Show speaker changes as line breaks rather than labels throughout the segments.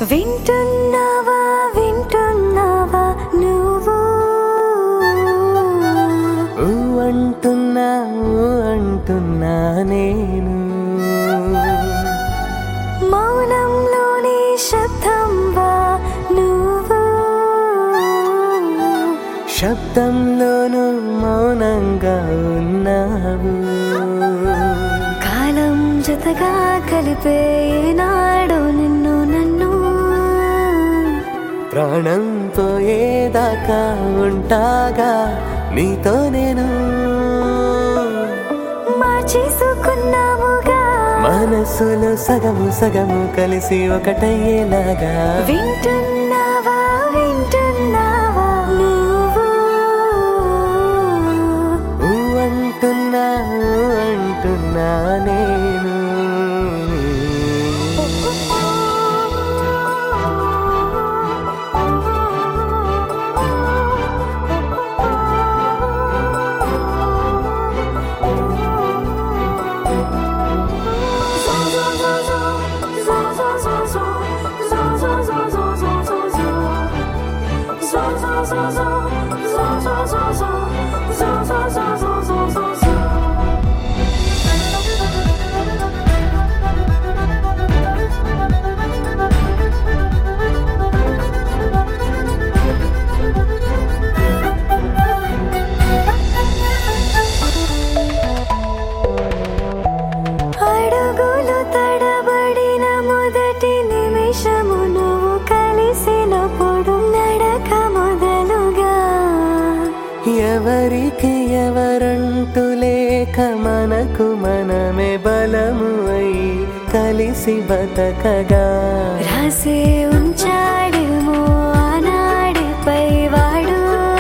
వింటున్నావా వింటున్నావా నువ్వు
ఊ అంటున్నా ఊ అంటున్నా నేను
మౌనంలోని శబ్దంవా నువ్వు
శబ్దంలోనూ మౌనంగా ఉన్నావు
కాలం జతగా కలిపే నాడు నిన్ను నన్ను
ప్రాణం పోయేదాకా ఉంటాగా నీతో నేను
మార్చేసుకున్నాముగా
మనసులో సగము సగము కలిసి ఒకటయ్యేలాగా
వింటున్నావా వింటున్నావా నువ్వు
ఊ అంటున్నా ఊ అంటున్నా నేను
అడుగులు తడబడిన మొదటి నిమిషము నువ్వు కలిసినప్పుడు నడక మొదలుగా
ఎవరికి ఎవరంటూ లేక మనకు మనమే బలము అయి కలిసి బతకగా
రాసే ఉంచాడేమో ఆనాడిపై వాడు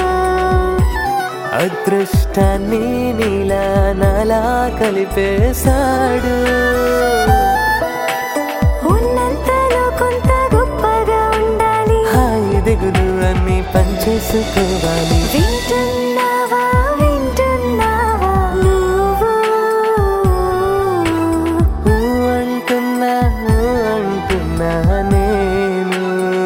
అదృష్టాన్ని నీలా నాలా కలిపేశాడు
ఉన్నంతలో కొంత గొప్పగా ఉండాలి
హాయి దిగులు అన్ని పనిచేసుకోవాలి
వింటున్నావా వింటున్నావా నువ్వు
ఊ అంటున్నా ఊ అంటున్నా నేను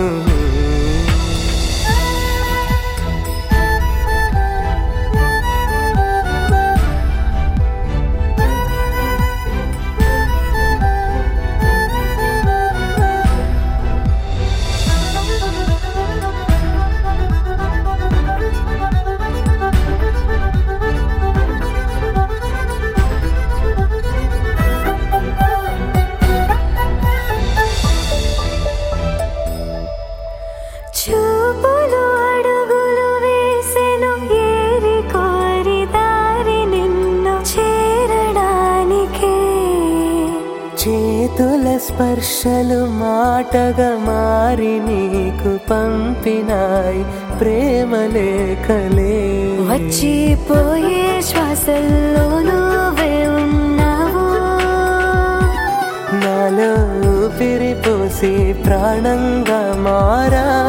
చూపులు అడుగులు వేసెను ఏరి కోరి దారి నిన్ను చేరడానికే
చేతుల స్పర్శలు మాటగా మారి నీకు పంపినాయి ప్రేమ లేఖలే
వచ్చిపోయే శ్వాసల్లో నువ్వే ఉన్నావు
నాలో ఊపిరి పోసి ప్రాణంగా మారా